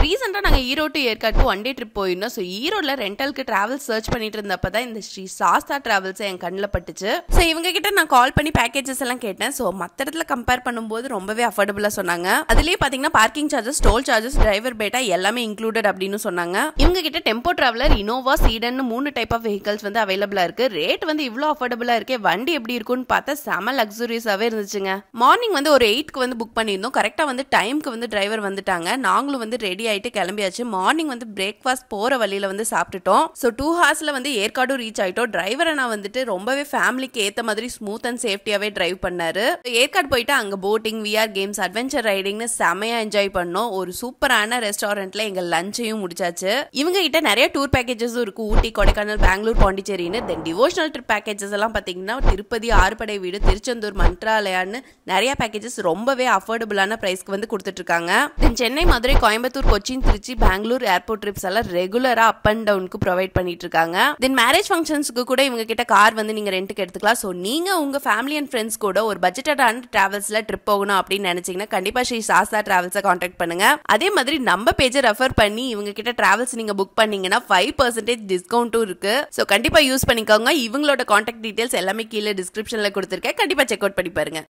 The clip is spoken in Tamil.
ரீசெண்டாக நாங்கள் Erode to Yercaud one day trip போயிருந்தோம் ஸோ ஈரோடில் ரெண்டலுக்கு டிராவல் சர்ச் பண்ணிட்டு இருந்தப்ப தான் இந்த ஸ்ரீ சாஸ்தா டிராவல்ஸ் என் கண்ணில் பட்டுச்சு ஸோ இவங்க கிட்ட நான் கால் பண்ணி பேக்கேஜஸ் எல்லாம் கேட்டேன் ஸோ மற்ற இடத்துல கம்பேர் பண்ணும்போது ரொம்பவே அஃபோர்டபுளாக சொன்னாங்க அதுலேயே பார்த்தீங்கன்னா parking charges toll charges driver batta எல்லாமே இன்க்ளூடட் அப்படின்னு சொன்னாங்க இவங்க கிட்ட டெம்போ டிராவலர் இனோவா சீடன் மூணு டைப் ஆஃப் வெஹிக்கல்ஸ் வந்து அவைலபிளா இருக்கு ரேட் வந்து இவ்வளோ அஃபோர்டபுளா இருக்கே வண்டி எப்படி இருக்கும்னு பார்த்தா செம லக்ஸுரியஸாவே இருந்துச்சுங்க மார்னிங் வந்து ஒரு எயிட்க்கு வந்து புக் பண்ணியிருந்தோம் கரெக்டாக வந்து டைம்க்கு வந்து டிரைவர் வந்துட்டாங்க நாங்களும் வந்து ரெடி ஆயிட்டு கிளம்பியாச்சு மார்னிங் வந்து பிரேக்ஃபாஸ்ட் போற வழியில வந்து சாப்பிட்டுட்டோம் ஸோ டூ ஹார்ஸ்ல வந்து ஏற்காடும் ரீச் ஆயிட்டோம் டிரைவரை நான் வந்துட்டு ரொம்பவே ஃபேமிலிக்கு ஏத்த மாதிரி ஸ்மூத் அண்ட் சேஃப்டியாவே டிரைவ் பண்ணாரு ஏற்காடு போயிட்டு அங்க போட்டிங் விஆர் கேம்ஸ் அட்வென்ச்சர் ரைடிங்னு செமையா என்ஜாய் பண்ணோம் ஒரு சூப்பரான ரெஸ்டாரண்ட்ல எங்க லஞ்சையும் முடிச்சாச்சு இவங்க கிட்ட நிறைய டூர் பேக்கேஜஸும் இருக்கு ஊட்டி கொடைக்கானல் பெங்களூர் பாண்டிச்சேரின்னு தென் டிவோஷனல் ட்ரிப் பேக்கேஜஸ் எல்லாம் பாத்தீங்கன்னா திருப்பதி ஆறுபடை வீடு திருச்செந்தூர் மந்த்ராலயான்னு நிறைய பேக்கேஜஸ் ரொம்பவே அஃபோர்டபுளான பிரைஸ்க்கு வந்து கொடுத்துட்டு இருக்காங்க then Chennai Madurai Coimbatore Cochin Trichy Bangalore airport trips எல்லாம் ரெகுலரா அப் அண்ட் டவுனுக்கு ப்ரொவைட் பண்ணிட்டு இருக்காங்க தென் மேரேஜ் ஃபங்க்ஷன்ஸ்க்கு கூட இவங்க கிட்ட கார் வந்து நீங்க ரெண்ட்டுக்கு எடுத்துக்கலாம் ஸோ நீங்க உங்க ஃபேமிலி அண்ட் ஃப்ரெண்ட்ஸ் கூட ஒரு பட்ஜெட்டடான டிராவல்ஸ்ல ட்ரிப் போகணும் அப்படின்னு நினைச்சீங்கன்னா கண்டிப்பா ஸ்ரீ சாஸ்தா டிராவல்ஸை காண்டாக்ட் பண்ணுங்க அதே மாதிரி நம்ம பேஜை ரெஃபர் பண்ணி இவங்க கிட்ட டிராவல்ஸ் நீங்க புக் பண்ணீங்கன்னா ஃபைவ் பர்சன்டேஜ் டிஸ்கவுண்ட்டும் இருக்கு ஸோ கண்டிப்பா யூஸ் பண்ணிக்கோங்க இவங்களோட காண்டாக்ட் டீடைல்ஸ் எல்லாமே கீழே டிஸ்கிரிப்ஷன்ல கொடுத்துருக்கேன் கண்டிப்பா செக் அவுட் பண்ணி பாருங்க